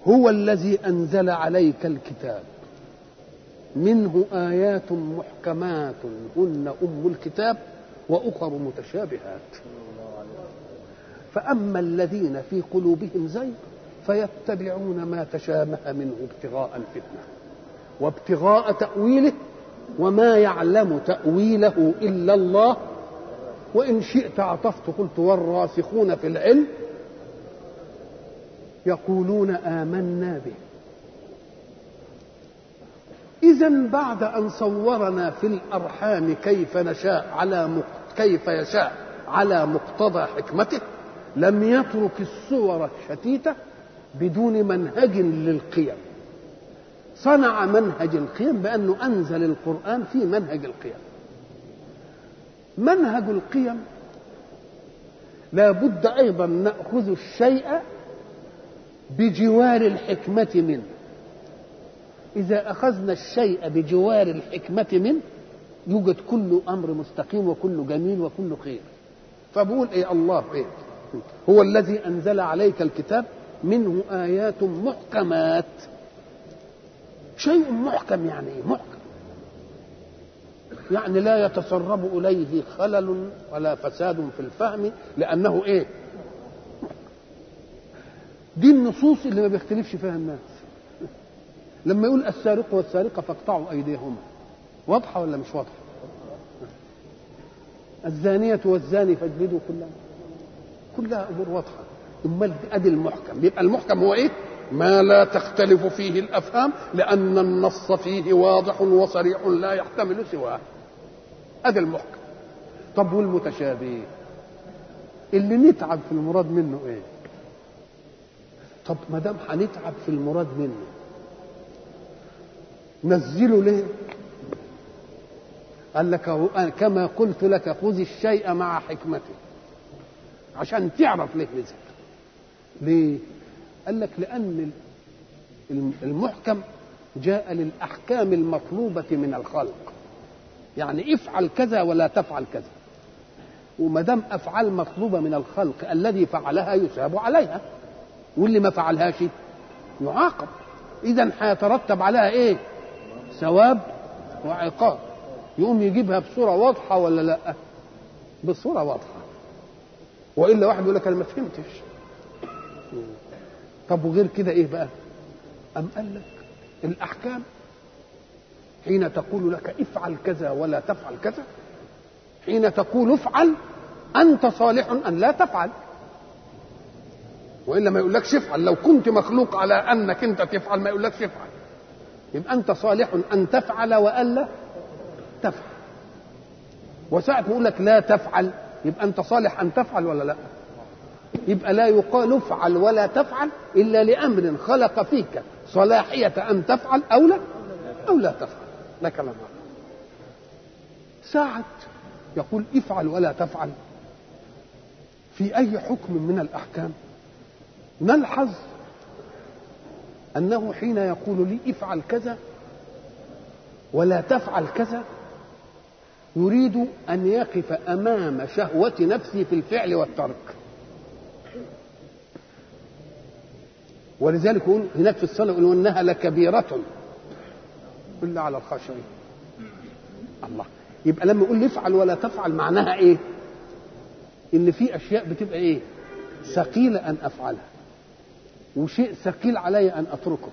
هو الذي انزل عليك الكتاب منه ايات محكمات هن ام الكتاب واخر متشابهات فاما الذين في قلوبهم زيغ فيتبعون ما تشابه منه ابتغاء الفتنه وابتغاء تاويله وما يعلم تاويله الا الله وان شئت عطفت قلت والراسخون في العلم يقولون امنا به اذا بعد ان صورنا في الارحام كيف نشاء على مق... كيف يشاء على مقتضى حكمته لم يترك الصور الشتيته بدون منهج للقيم صنع منهج القيم بانه انزل القران في منهج القيم منهج القيم لا بد ايضا ناخذ الشيء بجوار الحكمه منه اذا اخذنا الشيء بجوار الحكمه منه يوجد كل امر مستقيم وكل جميل وكل خير فبقول ايه الله ايه هو الذي انزل عليك الكتاب منه ايات محكمات شيء محكم يعني ايه محكم يعني لا يتسرب اليه خلل ولا فساد في الفهم لانه ايه دي النصوص اللي ما بيختلفش فيها الناس لما يقول السارق والسارقه فاقطعوا ايديهما واضحه ولا مش واضحه الزانيه والزاني فاجلدوا كلها كلها امور واضحه امال ادي المحكم يبقى المحكم هو ايه ما لا تختلف فيه الافهام لان النص فيه واضح وصريح لا يحتمل سواه ادي المحكم طب والمتشابه اللي نتعب في المراد منه ايه طب ما دام هنتعب في المراد منه نزله ليه قال لك كما قلت لك خذ الشيء مع حكمته عشان تعرف ليه نزل ليه قال لك لان المحكم جاء للاحكام المطلوبه من الخلق يعني افعل كذا ولا تفعل كذا وما دام افعال مطلوبه من الخلق الذي فعلها يثاب عليها واللي ما فعلهاش يعاقب اذا هيترتب عليها ايه ثواب وعقاب يقوم يجيبها بصوره واضحه ولا لا بصوره واضحه والا واحد يقول لك انا ما فهمتش طب وغير كده ايه بقى ام قال لك الاحكام حين تقول لك افعل كذا ولا تفعل كذا حين تقول افعل انت صالح ان لا تفعل والا ما يقولكش افعل لو كنت مخلوق على انك انت تفعل ما يقولكش افعل يبقى انت صالح ان تفعل والا تفعل وساعة ما يقول لك لا تفعل يبقى انت صالح ان تفعل ولا لا يبقى لا يقال افعل ولا تفعل الا لامر خلق فيك صلاحيه ان تفعل او لا او لا تفعل لا كلام ساعة يقول افعل ولا تفعل في اي حكم من الاحكام نلحظ انه حين يقول لي افعل كذا ولا تفعل كذا يريد ان يقف امام شهوه نفسي في الفعل والترك ولذلك يقول هناك في الصلاه يقول انها لكبيره الا على الخاشعين الله يبقى لما يقول لي افعل ولا تفعل معناها ايه ان في اشياء بتبقى ايه ثقيله ان افعلها وشيء ثقيل علي ان اتركه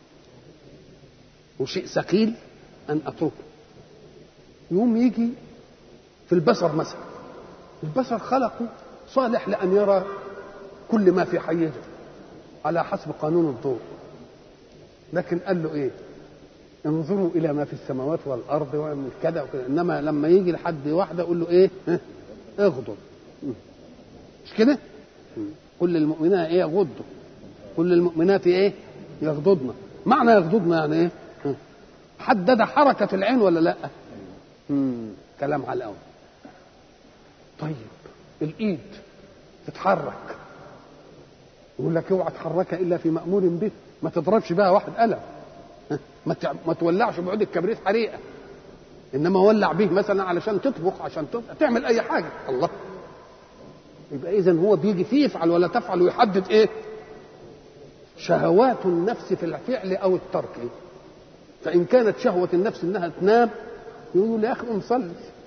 وشيء ثقيل ان اتركه يوم يجي في البصر مثلا البصر خلقه صالح لان يرى كل ما في حيزه على حسب قانون الضوء لكن قال له ايه انظروا الى ما في السماوات والارض ومن كذا وكذا انما لما يجي لحد واحده يقول له ايه اغضب مش كده كل المؤمنات ايه يغضوا كل المؤمنات ايه يغضضن معنى يغضضن يعني ايه حدد حركة العين ولا لا مم. كلام على الأول طيب الإيد تتحرك يقول لك اوعى تحركها إلا في مأمور به ما تضربش بها واحد قلم ما ما تولعش بعود الكبريت حريقة إنما ولع به مثلا علشان تطبخ عشان تعمل أي حاجة الله يبقى إذا هو بيجي فيه يفعل ولا تفعل ويحدد إيه شهوات النفس في الفعل او الترك فان كانت شهوه النفس انها تنام يقولوا له يا اخي قوم صلي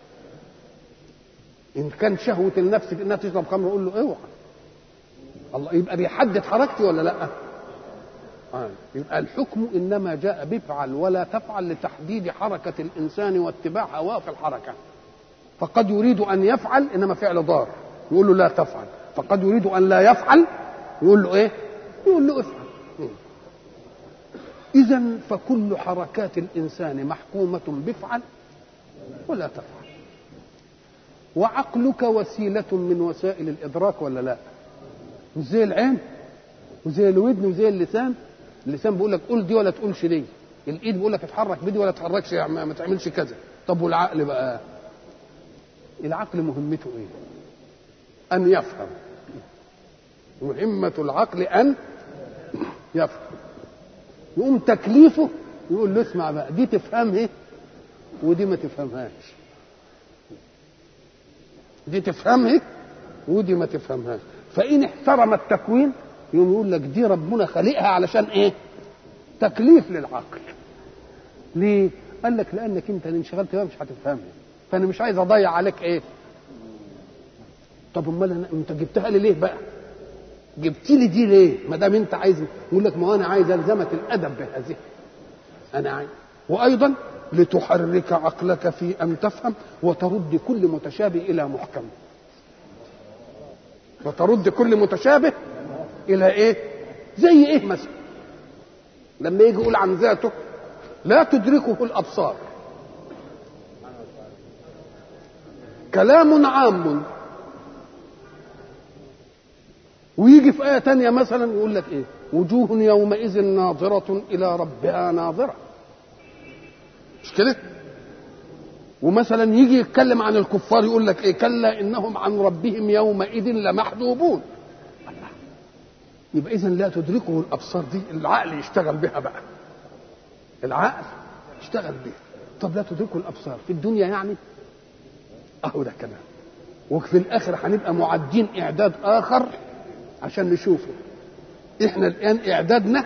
ان كان شهوه النفس في انها تشرب خمر يقول له اوعى الله يبقى بيحدد حركتي ولا لا آه. يبقى الحكم انما جاء بفعل ولا تفعل لتحديد حركه الانسان واتباع هواه في الحركه فقد يريد ان يفعل انما فعل ضار يقول له لا تفعل فقد يريد ان لا يفعل يقول له ايه يقول له افعل اذا فكل حركات الانسان محكومه بفعل ولا تفعل وعقلك وسيله من وسائل الادراك ولا لا مش زي العين وزي الودن وزي اللسان اللسان بيقول لك قول دي ولا تقولش دي الايد بيقول لك اتحرك بدي ولا تتحركش يعني ما تعملش كذا طب والعقل بقى العقل مهمته ايه ان يفهم مهمة العقل ان يفهم يقوم تكليفه يقول له اسمع بقى دي تفهمها ودي ما تفهمهاش دي تفهمها ودي ما تفهمهاش فإن احترم التكوين يقوم يقول لك دي ربنا خالقها علشان ايه تكليف للعقل ليه قال لك لانك انت اللي انشغلت بقى مش هتفهمها فانا مش عايز اضيع عليك ايه طب امال انا انت جبتها لي ليه بقى جبت لي دي ليه ما دام انت عايز يقول لك ما انا عايز الزمك الادب بهذه انا عايز وايضا لتحرك عقلك في ان تفهم وترد كل متشابه الى محكم وترد كل متشابه الى ايه زي ايه مثلا لما يجي يقول عن ذاته لا تدركه الابصار كلام عام ويجي في آية تانية مثلا يقول لك إيه وجوه يومئذ ناظرة إلى ربها ناظرة مش كده ومثلا يجي يتكلم عن الكفار يقول لك إيه كلا إنهم عن ربهم يومئذ لمحجوبون يبقى إذا لا تدركه الأبصار دي العقل يشتغل بها بقى العقل يشتغل بها طب لا تدركه الأبصار في الدنيا يعني أهو ده كلام وفي الآخر هنبقى معدين إعداد آخر عشان نشوفه احنا الان اعدادنا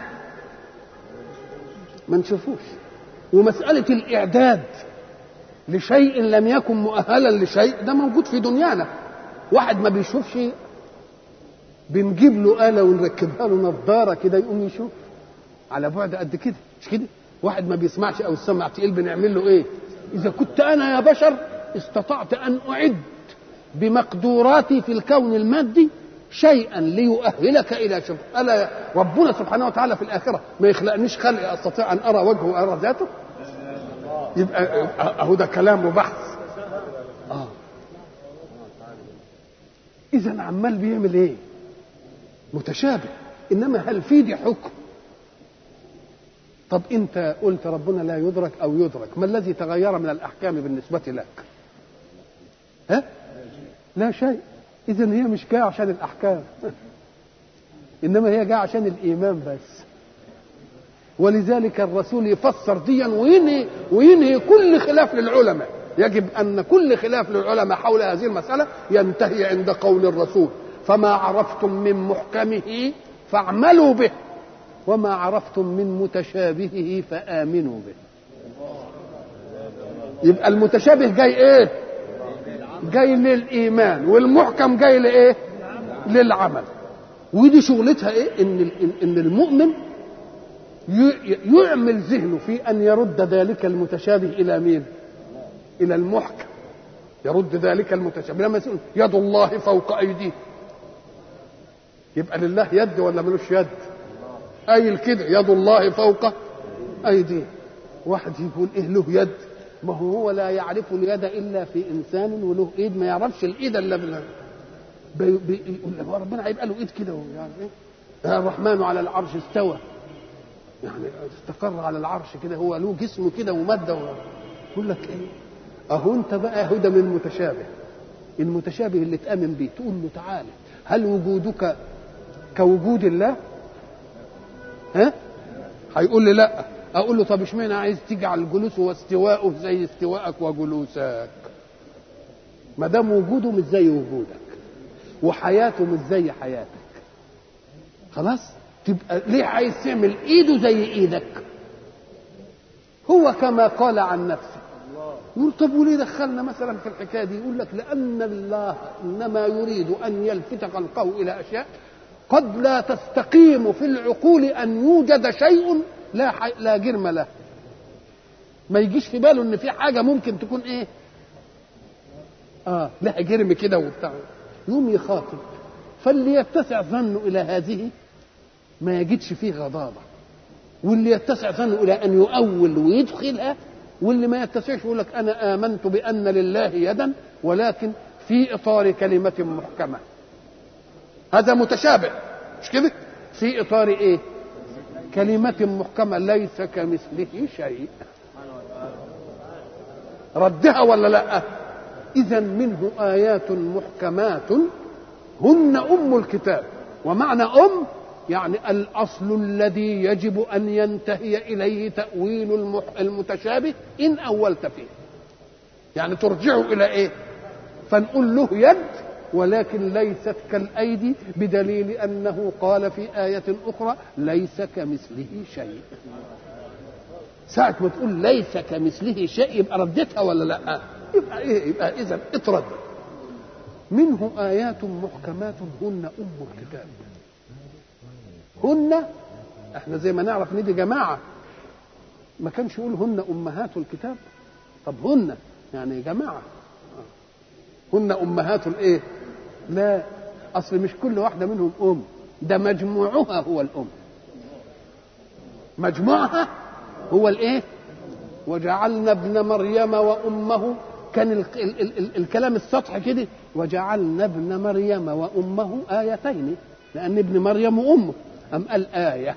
ما نشوفوش ومسألة الإعداد لشيء لم يكن مؤهلا لشيء ده موجود في دنيانا واحد ما بيشوفش بنجيب له آلة ونركبها له نظارة كده يقوم يشوف على بعد قد كده مش كده واحد ما بيسمعش أو السمع تقيل بنعمل له إيه إذا كنت أنا يا بشر استطعت أن أعد بمقدوراتي في الكون المادي شيئا ليؤهلك الى شوف الا ربنا سبحانه وتعالى في الاخره ما يخلقنيش خلق استطيع ان ارى وجهه وارى ذاته يبقى اهو ده كلام وبحث اه اذا عمال بيعمل ايه متشابه انما هل في دي حكم طب انت قلت ربنا لا يدرك او يدرك ما الذي تغير من الاحكام بالنسبه لك ها لا شيء اذا هي مش جايه عشان الاحكام انما هي جايه عشان الايمان بس ولذلك الرسول يفسر ديا وينهي وينهي كل خلاف للعلماء يجب ان كل خلاف للعلماء حول هذه المساله ينتهي عند قول الرسول فما عرفتم من محكمه فاعملوا به وما عرفتم من متشابهه فامنوا به يبقى المتشابه جاي ايه جاي للايمان والمحكم جاي لايه للعمل ودي شغلتها ايه ان ان المؤمن يعمل ذهنه في ان يرد ذلك المتشابه الى مين الى المحكم يرد ذلك المتشابه لما يقول يد الله فوق ايديه يبقى لله يد ولا ملوش يد قايل كده يد الله فوق ايديه واحد يقول ايه له يد ما هو هو لا يعرف اليد الا في انسان وله ايد ما يعرفش الايد الا بالله بيقول لك ربنا هيبقى له ايد كده يعني ايه الرحمن على العرش استوى يعني استقر على العرش كده هو له جسم كده وماده يقول لك ايه اهو انت بقى هدى من المتشابه المتشابه اللي تامن بيه تقول له تعالى هل وجودك كوجود الله ها هيقول لي لا اقول له طب اشمعنى عايز تجعل جلوسه واستواءه زي استواءك وجلوسك ما دام وجوده مش زي وجودك وحياته مش زي حياتك خلاص تبقى ليه عايز تعمل ايده زي ايدك هو كما قال عن نفسه يقول طب وليه دخلنا مثلا في الحكايه دي يقول لك لان الله انما يريد ان يلفت خلقه الى اشياء قد لا تستقيم في العقول ان يوجد شيء لا حي... لا جرم له ما يجيش في باله ان في حاجه ممكن تكون ايه اه لها جرم كده وبتاع يوم يخاطب فاللي يتسع ظنه الى هذه ما يجدش فيه غضاضه واللي يتسع ظنه الى ان يؤول ويدخلها واللي ما يتسعش يقول لك انا امنت بان لله يدا ولكن في اطار كلمه محكمه هذا متشابه مش كده في اطار ايه كلمه محكمه ليس كمثله شيء ردها ولا لا اذا منه ايات محكمات هن ام الكتاب ومعنى ام يعني الاصل الذي يجب ان ينتهي اليه تاويل المتشابه ان اولت فيه يعني ترجعه الى ايه فنقول له يد ولكن ليست كالايدي بدليل انه قال في ايه اخرى ليس كمثله شيء ساعة ما تقول ليس كمثله شيء يبقى ردتها ولا لا؟ يبقى ايه؟ يبقى اذا اترد. منه آيات محكمات هن أم الكتاب. هن احنا زي ما نعرف ندي جماعة ما كانش يقول هن أمهات الكتاب طب هن يعني جماعة هن أمهات الإيه؟ لا أصل مش كل واحدة منهم أم ده مجموعها هو الأم مجموعها هو الايه وجعلنا ابن مريم وامه كان ال ال ال ال الكلام السطحي كده وجعلنا ابن مريم وامه ايتين لان ابن مريم وامه ام قال ايه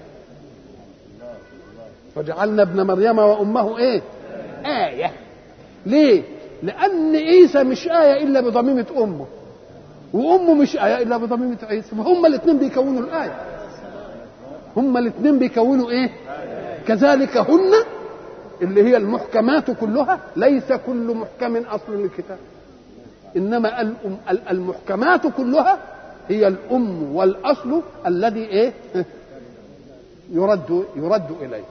وجعلنا ابن مريم وامه ايه ايه ليه لان عيسى مش ايه الا بضميمه امه وامه مش ايه الا بضميمه عيسى فهم الاثنين بيكونوا الايه هم الاثنين بيكونوا ايه كذلك هن اللي هي المحكمات كلها ليس كل محكم اصل للكتاب انما المحكمات كلها هي الام والاصل الذي ايه يرد يرد اليه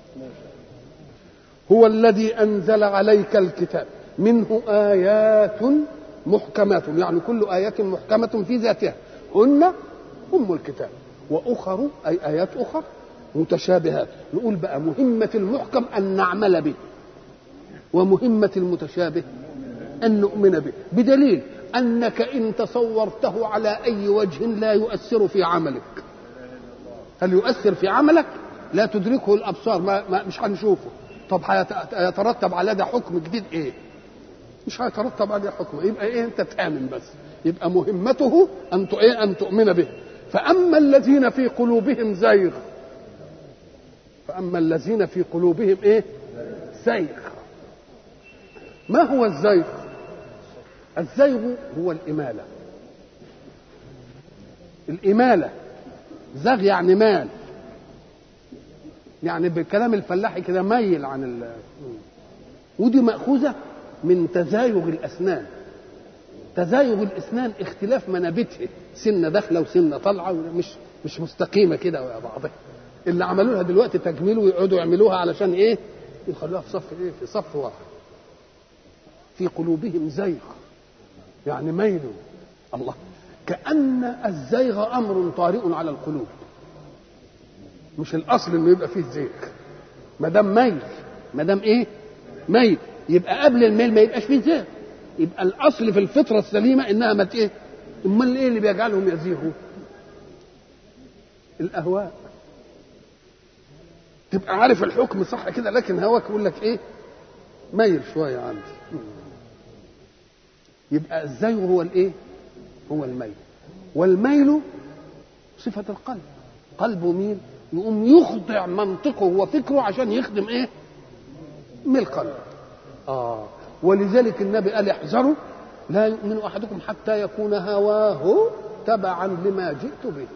هو الذي انزل عليك الكتاب منه ايات محكمات يعني كل ايات محكمه في ذاتها هن ام الكتاب واخر اي ايات اخرى متشابهات نقول بقى مهمة المحكم أن نعمل به ومهمة المتشابه أن نؤمن به بدليل أنك إن تصورته على أي وجه لا يؤثر في عملك هل يؤثر في عملك لا تدركه الأبصار ما, ما مش هنشوفه طب هيترتب على ده حكم جديد إيه مش هيترتب عليه حكم يبقى إيه أنت تآمن بس يبقى مهمته أن إيه أن تؤمن به فأما الذين في قلوبهم زيغ فأما الذين في قلوبهم إيه زيغ ما هو الزيغ الزيغ هو الإمالة الإمالة زغ يعني مال يعني بكلام الفلاحي كده ميل عن ال ودي مأخوذة من تزايغ الأسنان تزايغ الأسنان اختلاف منابتها سنة داخلة وسنة طالعة مش مش مستقيمة كده ويا بعضها اللي عملوا لها دلوقتي تجميل ويقعدوا يعملوها علشان ايه يخلوها في صف ايه في صف واحد في قلوبهم زيغ يعني ميل الله كأن الزيغ أمر طارئ على القلوب مش الأصل إنه يبقى فيه زيغ ما دام ميل ما دام إيه؟ ميل يبقى قبل الميل ما يبقاش فيه زيغ يبقى الأصل في الفطرة السليمة إنها ما إيه؟ أمال إيه اللي بيجعلهم يزيغوا؟ الأهواء تبقى عارف الحكم صح كده لكن هواك يقول لك ايه ميل شويه عندي يبقى الزيغ هو الايه هو الميل والميل صفة القلب قلبه مين يقوم يخضع منطقه وفكره عشان يخدم ايه من القلب اه ولذلك النبي قال احذروا لا يؤمن احدكم حتى يكون هواه تبعا لما جئت به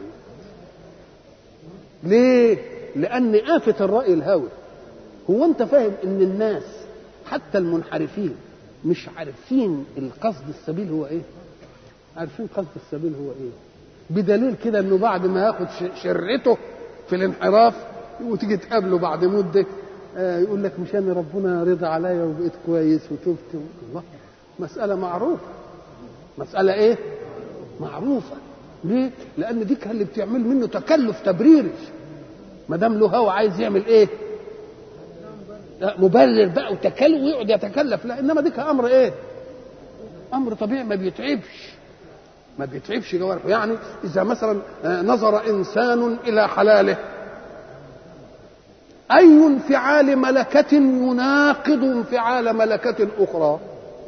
ليه لان آفة الرأي الهوي هو انت فاهم ان الناس حتى المنحرفين مش عارفين القصد السبيل هو ايه عارفين قصد السبيل هو ايه بدليل كده انه بعد ما ياخد شرته في الانحراف وتيجي تقابله بعد مده آه يقول لك مش انا ربنا رضى عليا وبقيت كويس وتبت الله مساله معروفه مساله ايه معروفه ليه لان دي كان اللي بتعمل منه تكلف تبريري ما دام له هوى عايز يعمل ايه مبرر بقى وتكلف ويقعد يتكلف لا انما دي امر ايه امر طبيعي ما بيتعبش ما بيتعبش جوارحه يعني اذا مثلا نظر انسان الى حلاله اي انفعال ملكه يناقض انفعال ملكه اخرى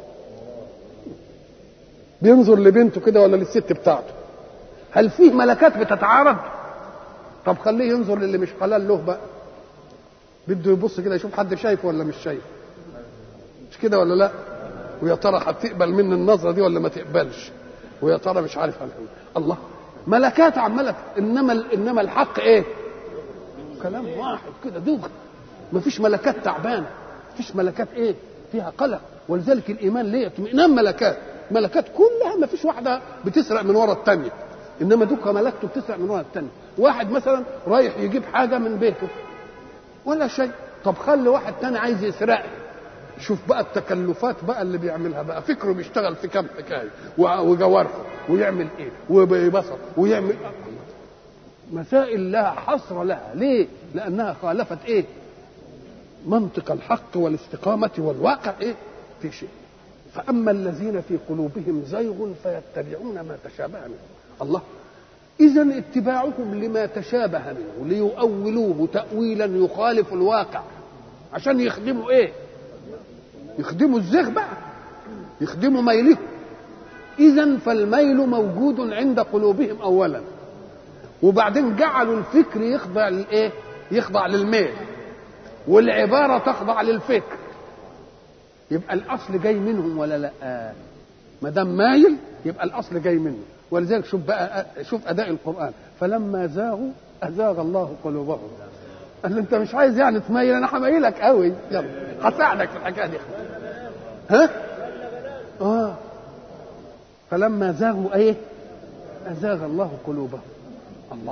بينظر لبنته كده ولا للست بتاعته هل فيه ملكات بتتعارض طب خليه ينظر للي مش حلال له بقى بده يبص كده يشوف حد شايفه ولا مش شايفه مش كده ولا لا ويا ترى هتقبل مني النظره دي ولا ما تقبلش ويا ترى مش عارف عن الله ملكات عماله انما انما الحق ايه كلام واحد كده دوغ ما فيش ملكات تعبانه فيش ملكات ايه فيها قلق ولذلك الايمان ليه اطمئنان ملكات ملكات كلها ما فيش واحده بتسرق من ورا الثانيه انما دوكا ملكته بتسرق من ورا الثانيه واحد مثلا رايح يجيب حاجه من بيته ولا شيء طب خلي واحد تاني عايز يسرق شوف بقى التكلفات بقى اللي بيعملها بقى فكره بيشتغل في كم حكايه وجوارحه ويعمل ايه وبصر ويعمل مسائل لها حصر لها ليه لانها خالفت ايه منطق الحق والاستقامه والواقع ايه في شيء فاما الذين في قلوبهم زيغ فيتبعون ما تشابه منه الله اذا اتباعهم لما تشابه منه ليؤولوه تاويلا يخالف الواقع عشان يخدموا ايه يخدموا الزيغ بقى يخدموا ميلهم اذا فالميل موجود عند قلوبهم اولا وبعدين جعلوا الفكر يخضع للايه يخضع للميل والعباره تخضع للفكر يبقى الاصل جاي منهم ولا لا ما دام مايل يبقى الاصل جاي منه ولذلك شوف بقى شوف اداء القران فلما زاغوا ازاغ الله قلوبهم قال له انت مش عايز يعني تميل انا هميلك قوي يلا هساعدك في الحكايه دي ها اه فلما زاغوا ايه ازاغ الله قلوبهم الله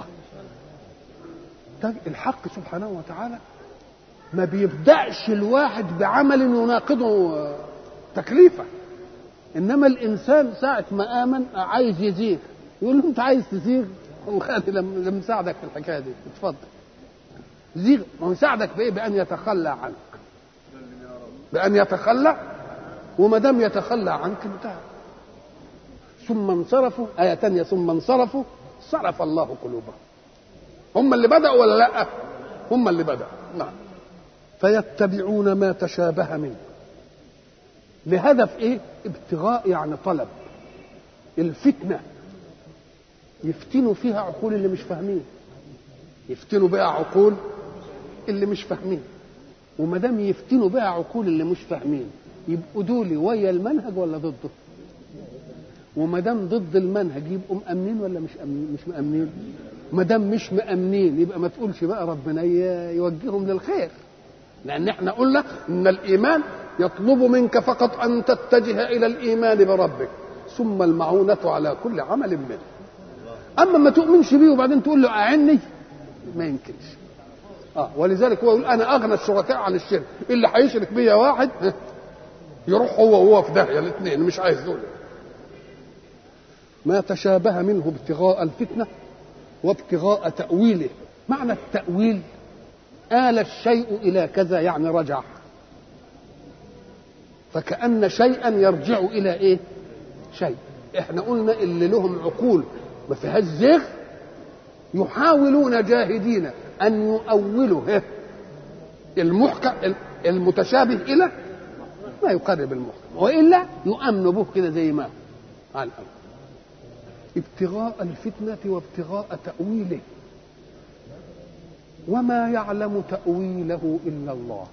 الحق سبحانه وتعالى ما بيبدأش الواحد بعمل يناقضه تكليفه انما الانسان ساعه ما امن عايز يزيغ يقول له انت عايز تزيغ وخلي لما مساعدك في الحكايه دي اتفضل زيغ ما هو يساعدك بايه بان يتخلى عنك بان يتخلى وما دام يتخلى عنك انتهى ثم انصرفوا آية تانية ثم انصرفوا صرف الله قلوبهم هم اللي بدأوا ولا لا هم اللي بدأوا نعم فيتبعون ما تشابه منه لهدف ايه ابتغاء يعني طلب الفتنة يفتنوا فيها عقول اللي مش فاهمين يفتنوا بها عقول اللي مش فاهمين وما دام يفتنوا بها عقول اللي مش فاهمين يبقوا دول ويا المنهج ولا ضده وما دام ضد المنهج يبقوا مأمنين ولا مش أمنين مش مأمنين ما دام مش مأمنين يبقى ما تقولش بقى ربنا يوجههم للخير لأن احنا قلنا إن الإيمان يطلب منك فقط أن تتجه إلى الإيمان بربك ثم المعونة على كل عمل منه أما ما تؤمنش بيه وبعدين تقول له أعني ما يمكنش آه ولذلك هو يقول أنا أغنى الشركاء عن الشرك اللي هيشرك بيا واحد يروح هو وهو في داهية الاثنين مش عايز دول ما تشابه منه ابتغاء الفتنة وابتغاء تأويله معنى التأويل آل الشيء إلى كذا يعني رجع فكأن شيئا يرجع إلى إيه شيء احنا قلنا اللي لهم عقول ما فيهاش زيغ يحاولون جاهدين أن يؤولوا المحكم المتشابه إلى ما يقرب المحكم وإلا يؤمن به كده زي ما على الأول ابتغاء الفتنة وابتغاء تأويله وما يعلم تأويله إلا الله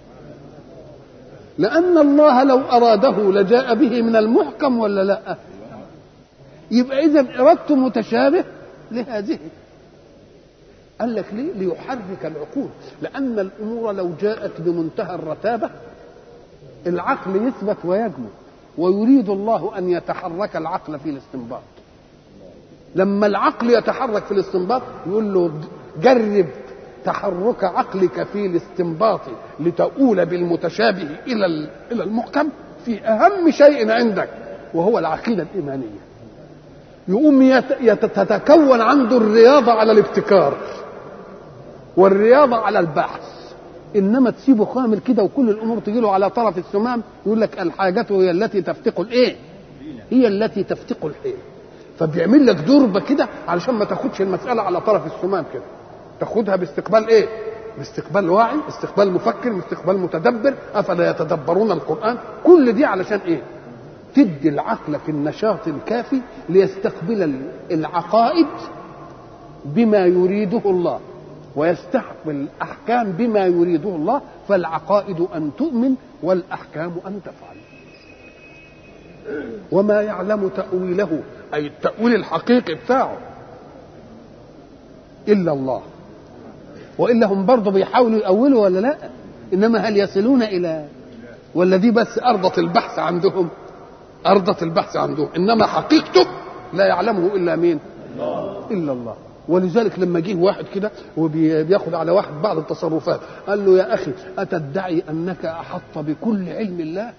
لأن الله لو أراده لجاء به من المحكم ولا لا يبقى إذا إرادته متشابه لهذه قال لك ليه ليحرك العقول لأن الأمور لو جاءت بمنتهى الرتابة العقل يثبت ويجمد ويريد الله أن يتحرك العقل في الاستنباط لما العقل يتحرك في الاستنباط يقول له جرب تحرك عقلك في الاستنباط لتؤول بالمتشابه الى الى المحكم في اهم شيء عندك وهو العقيده الايمانيه يقوم تتكون عنده الرياضه على الابتكار والرياضه على البحث انما تسيبه خامل كده وكل الامور تجي له على طرف السمام يقول لك الحاجه هي التي تفتق الايه هي التي تفتق الحيل فبيعمل لك دربه كده علشان ما تاخدش المساله على طرف السمام كده تاخدها باستقبال ايه باستقبال واعي استقبال مفكر استقبال متدبر افلا يتدبرون القران كل دي علشان ايه تدي لعقلك النشاط الكافي ليستقبل العقائد بما يريده الله ويستقبل الاحكام بما يريده الله فالعقائد ان تؤمن والاحكام ان تفعل وما يعلم تاويله اي التاويل الحقيقي بتاعه الا الله والا هم برضه بيحاولوا يأولوا ولا لا انما هل يصلون الى ولا دي بس ارضت البحث عندهم ارضت البحث عندهم انما حقيقته لا يعلمه الا مين الا الله ولذلك لما جه واحد كده وبياخد على واحد بعض التصرفات قال له يا اخي اتدعي انك احط بكل علم الله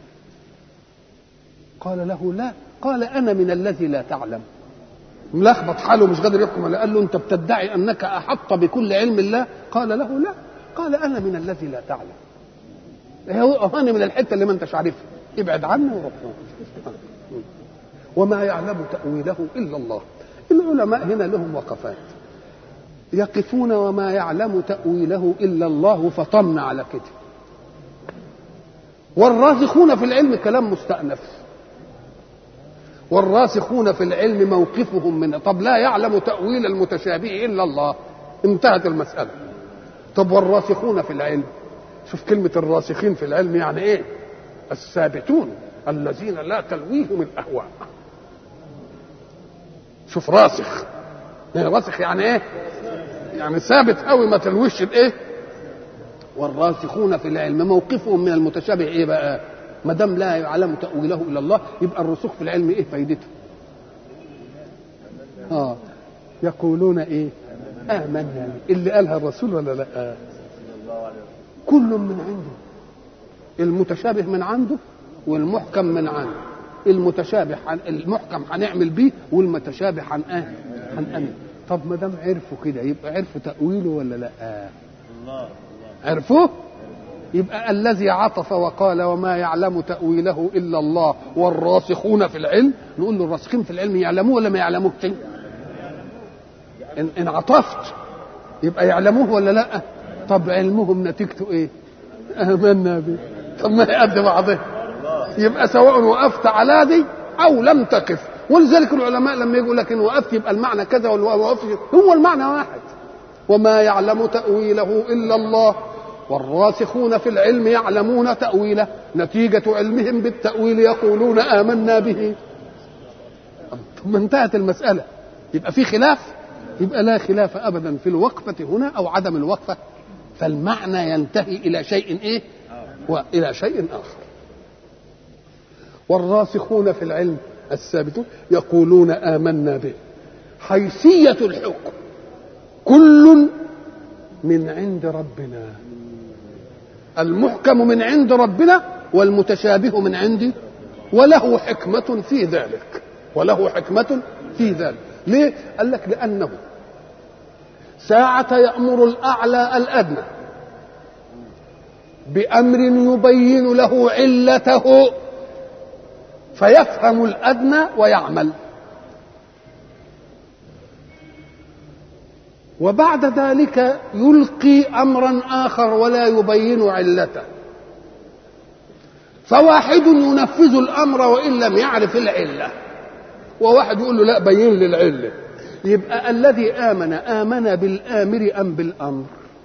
قال له لا قال انا من الذي لا تعلم ملخبط حاله مش قادر يحكم عليه قال له انت بتدعي انك احط بكل علم الله قال له لا قال انا من الذي لا تعلم هو انا من الحته اللي ما انتش عارفها ابعد عنه وروح وما يعلم تاويله الا الله العلماء هنا لهم وقفات يقفون وما يعلم تاويله الا الله فطمن على كده والراسخون في العلم كلام مستأنف والراسخون في العلم موقفهم من طب لا يعلم تأويل المتشابه إلا الله انتهت المسألة طب والراسخون في العلم شوف كلمة الراسخين في العلم يعني ايه الثابتون الذين لا تلويهم الأهواء شوف راسخ يعني راسخ يعني ايه يعني ثابت قوي ما تلويش الايه والراسخون في العلم موقفهم من المتشابه ايه بقى ما دام لا يعلم تاويله الا الله يبقى الرسوخ في العلم ايه فايدته اه يقولون ايه امنا اللي قالها الرسول ولا لا كل من عنده المتشابه من عنده والمحكم من عنده المتشابه عن المحكم هنعمل بيه والمتشابه عن ايه هنأمن طب ما دام عرفوا كده يبقى عرفوا تأويله ولا لا الله عرفوه يبقى الذي عطف وقال وما يعلم تأويله إلا الله والراسخون في العلم نقول له الراسخين في العلم يعلموه ولا ما يعلموه إن, إن عطفت يبقى يعلموه ولا لا طب علمهم نتيجته ايه آمنا به طب ما هي قد بعضها يبقى سواء وقفت على دي أو لم تقف ولذلك العلماء لما يقول لك إن وقفت يبقى المعنى كذا ولا وقفت هو المعنى واحد وما يعلم تأويله إلا الله والراسخون في العلم يعلمون تأويله نتيجة علمهم بالتأويل يقولون آمنا به ثم انتهت المسألة يبقى في خلاف يبقى لا خلاف أبدا في الوقفة هنا أو عدم الوقفة فالمعنى ينتهي إلى شيء إيه وإلى شيء آخر والراسخون في العلم الثابتون يقولون آمنا به حيثية الحكم كل من عند ربنا المحكم من عند ربنا والمتشابه من عندي وله حكمة في ذلك وله حكمة في ذلك ليه؟ قال لك لأنه ساعة يأمر الأعلى الأدنى بأمر يبين له علته فيفهم الأدنى ويعمل وبعد ذلك يلقي امرا اخر ولا يبين علته فواحد ينفذ الامر وان لم يعرف العله وواحد يقول له لا بين لي العله يبقى الذي امن امن بالامر ام بالامر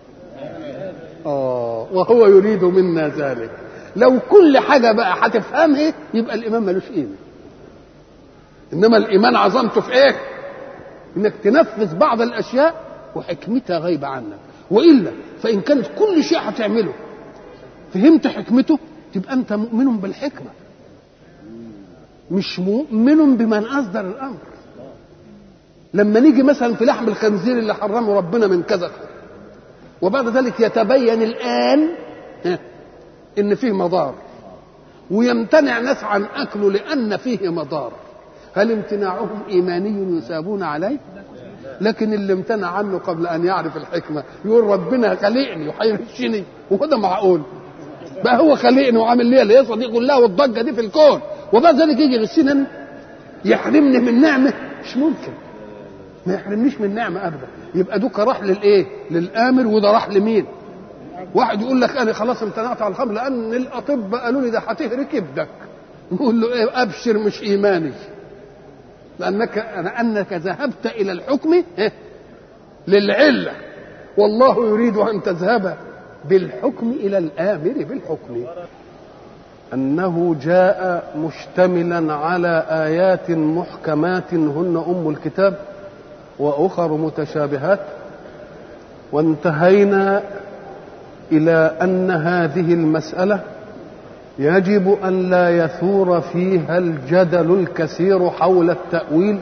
اه وهو يريد منا ذلك لو كل حاجه بقى هتفهمها يبقى الايمان ملوش قيمه انما الايمان عظمته في ايه انك تنفذ بعض الاشياء وحكمتها غايبة عنك وإلا فإن كانت كل شيء هتعمله فهمت حكمته تبقى أنت مؤمن بالحكمة مش مؤمن بمن أصدر الأمر لما نيجي مثلا في لحم الخنزير اللي حرمه ربنا من كذا وبعد ذلك يتبين الآن إن فيه مضار ويمتنع ناس عن أكله لأن فيه مضار هل امتناعهم إيماني يثابون عليه لكن اللي امتنع عنه قبل أن يعرف الحكمة يقول ربنا خلقني وهيمشيني وهو ده معقول بقى هو خلقني وعامل لي الهيصة دي كلها والضجة دي في الكون وبعد ذلك يجي يغسيني يحرمني من نعمة مش ممكن ما يحرمنيش من نعمة أبدا يبقى دوك راح للإيه للآمر وده راح لمين واحد يقول لك انا خلاص امتنعت عن الخمر لان الاطباء قالوا لي ده هتهري كبدك نقول له ايه ابشر مش ايماني لانك انك ذهبت الى الحكم إيه؟ للعله والله يريد ان تذهب بالحكم الى الامر بالحكم انه جاء مشتملا على ايات محكمات هن ام الكتاب واخر متشابهات وانتهينا الى ان هذه المساله يجب ان لا يثور فيها الجدل الكثير حول التاويل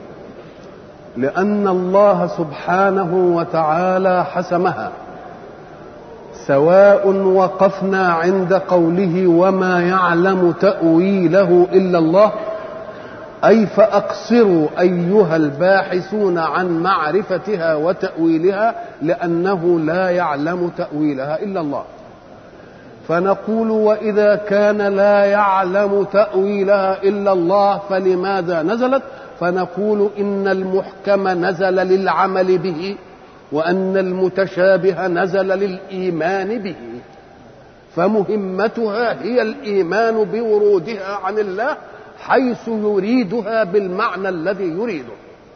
لان الله سبحانه وتعالى حسمها سواء وقفنا عند قوله وما يعلم تاويله الا الله اي فاقصروا ايها الباحثون عن معرفتها وتاويلها لانه لا يعلم تاويلها الا الله فنقول واذا كان لا يعلم تاويلها الا الله فلماذا نزلت فنقول ان المحكم نزل للعمل به وان المتشابه نزل للايمان به فمهمتها هي الايمان بورودها عن الله حيث يريدها بالمعنى الذي يريده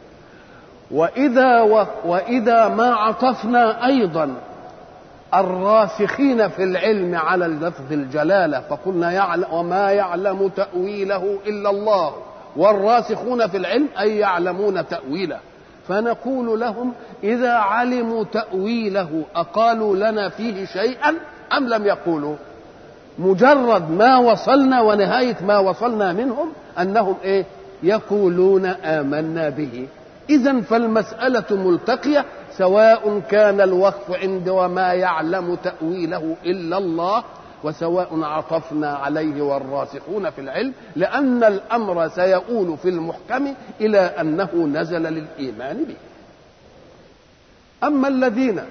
واذا و... واذا ما عطفنا ايضا الراسخين في العلم على لفظ الجلاله فقلنا يعلم وما يعلم تاويله الا الله والراسخون في العلم اي يعلمون تاويله فنقول لهم اذا علموا تاويله اقالوا لنا فيه شيئا ام لم يقولوا مجرد ما وصلنا ونهايه ما وصلنا منهم انهم ايه يقولون امنا به اذا فالمساله ملتقيه سواء كان الوقف عند وما يعلم تاويله الا الله وسواء عطفنا عليه والراسخون في العلم لان الامر سيؤول في المحكم الى انه نزل للايمان به اما الذين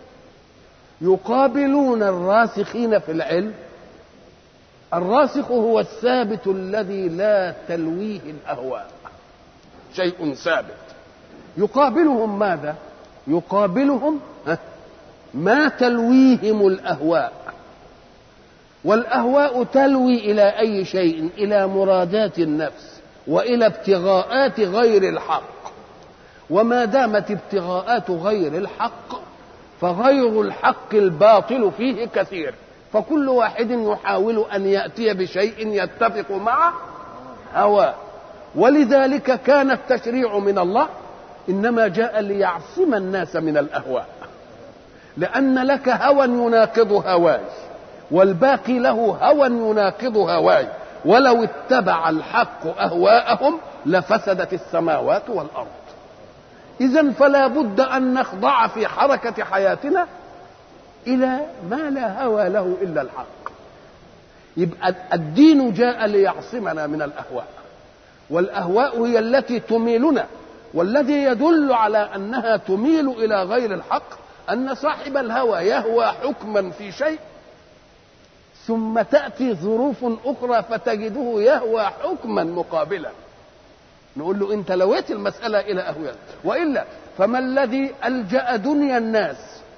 يقابلون الراسخين في العلم الراسخ هو الثابت الذي لا تلويه الاهواء شيء ثابت يقابلهم ماذا يقابلهم ما تلويهم الاهواء والاهواء تلوي الى اي شيء الى مرادات النفس والى ابتغاءات غير الحق وما دامت ابتغاءات غير الحق فغير الحق الباطل فيه كثير فكل واحد يحاول ان ياتي بشيء يتفق مع هواه ولذلك كان التشريع من الله انما جاء ليعصم الناس من الاهواء لان لك هوى يناقض هواي والباقي له هوى يناقض هواي ولو اتبع الحق اهواءهم لفسدت السماوات والارض اذا فلا بد ان نخضع في حركه حياتنا الى ما لا هوى له الا الحق يبقى الدين جاء ليعصمنا من الاهواء والاهواء هي التي تميلنا والذي يدل على انها تميل الى غير الحق ان صاحب الهوى يهوى حكما في شيء ثم تاتي ظروف اخرى فتجده يهوى حكما مقابلا نقول له انت لويت المساله الى اهوال والا فما الذي الجا دنيا الناس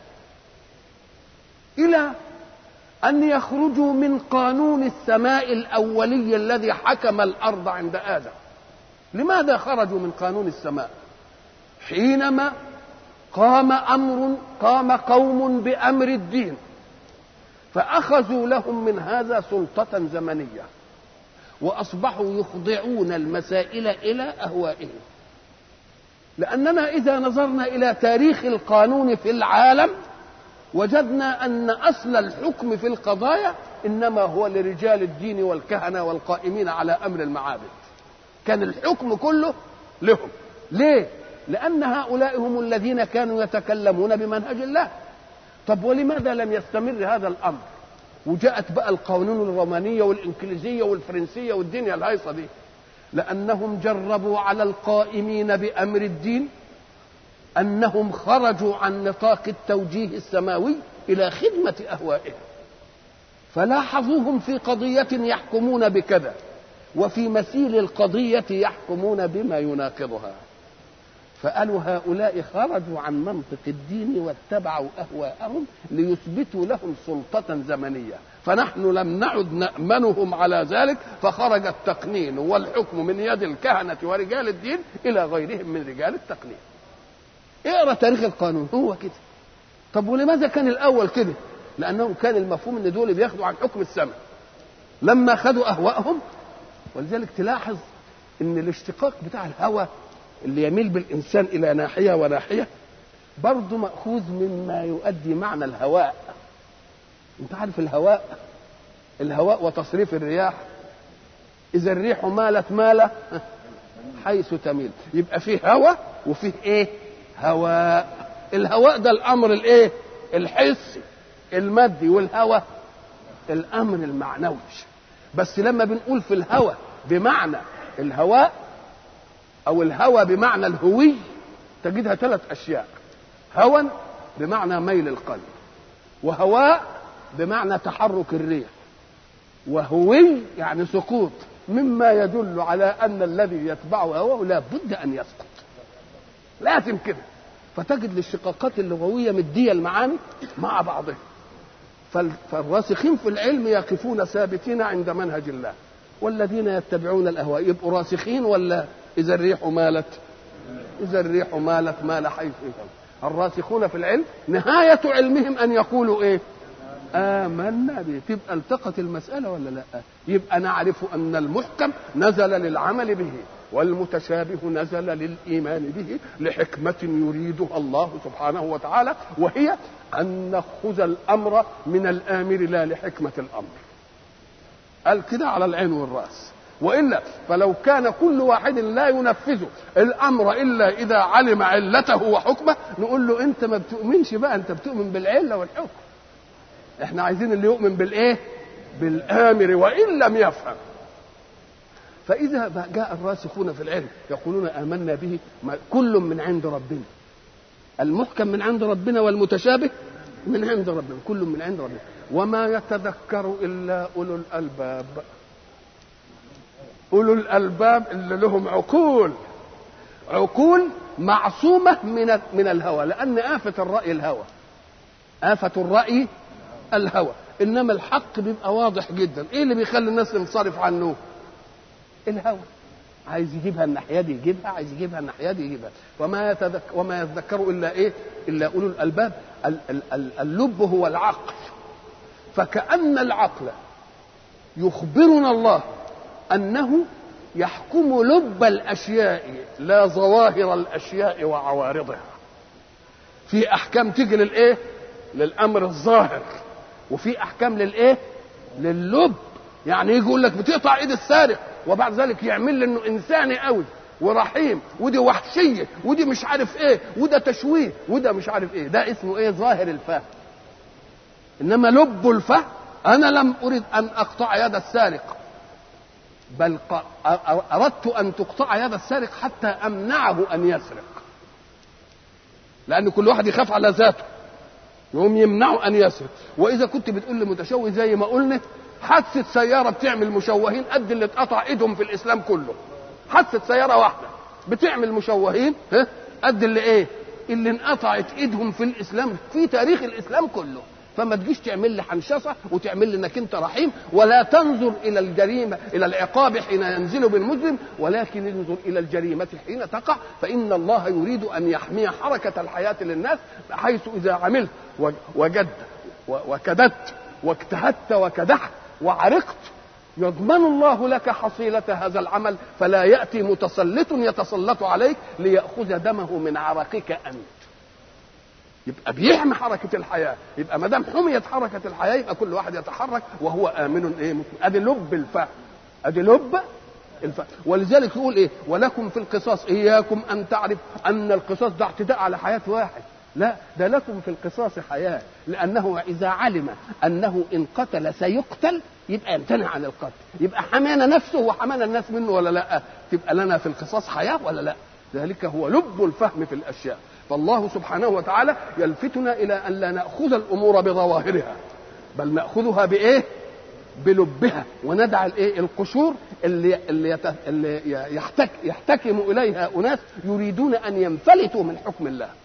الى ان يخرجوا من قانون السماء الاولي الذي حكم الارض عند ادم لماذا خرجوا من قانون السماء حينما قام امر قام قوم بامر الدين فاخذوا لهم من هذا سلطه زمنيه واصبحوا يخضعون المسائل الى اهوائهم لاننا اذا نظرنا الى تاريخ القانون في العالم وجدنا ان اصل الحكم في القضايا انما هو لرجال الدين والكهنه والقائمين على امر المعابد كان الحكم كله لهم ليه لأن هؤلاء هم الذين كانوا يتكلمون بمنهج الله طب ولماذا لم يستمر هذا الأمر وجاءت بقى القانون الرومانية والإنكليزية والفرنسية والدنيا الهيصة دي لأنهم جربوا على القائمين بأمر الدين أنهم خرجوا عن نطاق التوجيه السماوي إلى خدمة أهوائهم فلاحظوهم في قضية يحكمون بكذا وفي مثيل القضية يحكمون بما يناقضها فقالوا هؤلاء خرجوا عن منطق الدين واتبعوا أهواءهم ليثبتوا لهم سلطة زمنية فنحن لم نعد نأمنهم على ذلك فخرج التقنين والحكم من يد الكهنة ورجال الدين إلى غيرهم من رجال التقنين اقرا تاريخ القانون هو كده طب ولماذا كان الأول كده لأنه كان المفهوم أن دول بياخدوا عن حكم السماء لما خدوا أهواءهم ولذلك تلاحظ ان الاشتقاق بتاع الهوى اللي يميل بالانسان الى ناحيه وناحيه برضه ماخوذ مما يؤدي معنى الهواء انت عارف الهواء الهواء وتصريف الرياح اذا الريح مالت مال حيث تميل يبقى فيه هواء وفيه ايه هواء الهواء ده الامر الايه الحسي المادي والهواء الامر المعنوي بس لما بنقول في الهوى بمعنى الهواء او الهوى بمعنى الهوي تجدها ثلاث اشياء هوى بمعنى ميل القلب وهواء بمعنى تحرك الريح وهوي يعني سقوط مما يدل على ان الذي يتبعه هواه لا بد ان يسقط لازم كده فتجد للشقاقات اللغويه مديه المعاني مع بعضها فالراسخين في العلم يقفون ثابتين عند منهج الله والذين يتبعون الاهواء يبقوا راسخين ولا اذا الريح مالت اذا الريح مالت مال حيث إذا. الراسخون في العلم نهايه علمهم ان يقولوا ايه آمنا به تبقى التقت المسألة ولا لا يبقى نعرف أن المحكم نزل للعمل به والمتشابه نزل للإيمان به لحكمة يريدها الله سبحانه وتعالى وهي أن نأخذ الأمر من الآمر لا لحكمة الأمر قال كده على العين والرأس وإلا فلو كان كل واحد لا ينفذ الأمر إلا إذا علم علته وحكمه نقول له أنت ما بتؤمنش بقى أنت بتؤمن بالعلة والحكم احنا عايزين اللي يؤمن بالايه بالامر وان لم يفهم فاذا جاء الراسخون في العلم يقولون امنا به كل من عند ربنا المحكم من عند ربنا والمتشابه من عند ربنا كل من عند ربنا وما يتذكر الا اولو الالباب اولو الالباب اللي لهم عقول عقول معصومه من من الهوى لان افه الراي الهوى افه الراي الهوى انما الحق بيبقى واضح جدا ايه اللي بيخلي الناس تنصرف عنه الهوى عايز يجيبها الناحيه دي يجيبها عايز يجيبها الناحيه دي يجيبها وما يتذك وما يتذكر الا ايه الا اولو الالباب اللب هو العقل فكأن العقل يخبرنا الله انه يحكم لب الاشياء لا ظواهر الاشياء وعوارضها في احكام تيجي للايه للامر الظاهر وفي احكام للايه لللب يعني يجي يقول لك بتقطع ايد السارق وبعد ذلك يعمل لي انه انساني قوي ورحيم ودي وحشيه ودي مش عارف ايه وده تشويه وده مش عارف ايه ده اسمه ايه ظاهر الفهم انما لب الفهم انا لم ارد ان اقطع يد السارق بل اردت ان تقطع يد السارق حتى امنعه ان يسرق لان كل واحد يخاف على ذاته يقوم يمنعوا ان يسرق واذا كنت بتقول لمتشوه زي ما قلنا حادثه سياره بتعمل مشوهين قد اللي اتقطع ايدهم في الاسلام كله حادثه سياره واحده بتعمل مشوهين ها قد اللي ايه اللي انقطعت ايدهم في الاسلام في تاريخ الاسلام كله فما تجيش تعمل لي حنشصه وتعمل لي انك انت رحيم ولا تنظر الى الجريمه الى العقاب حين ينزل بالمجرم ولكن انظر الى الجريمه حين تقع فان الله يريد ان يحمي حركه الحياه للناس حيث اذا عملت وجدت وكدت واجتهدت وكدحت وعرقت يضمن الله لك حصيلة هذا العمل فلا يأتي متسلط يتسلط عليك ليأخذ دمه من عرقك أنت يبقى بيحمي حركة الحياة يبقى ما دام حميت حركة الحياة يبقى كل واحد يتحرك وهو آمن إيه ادي لب الفهم ادي لب الف... ولذلك يقول ايه ولكم في القصاص اياكم ان تعرف ان القصاص ده اعتداء على حياه واحد لا ده لكم في القصاص حياه لانه اذا علم انه ان قتل سيقتل يبقى يمتنع عن القتل يبقى حمانا نفسه وحمانا الناس منه ولا لا تبقى لنا في القصاص حياه ولا لا ذلك هو لب الفهم في الاشياء فالله سبحانه وتعالى يلفتنا الى ان لا ناخذ الامور بظواهرها بل ناخذها بايه بلبها وندع الايه القشور اللي اللي, يت... اللي يحتك... يحتكم اليها اناس يريدون ان ينفلتوا من حكم الله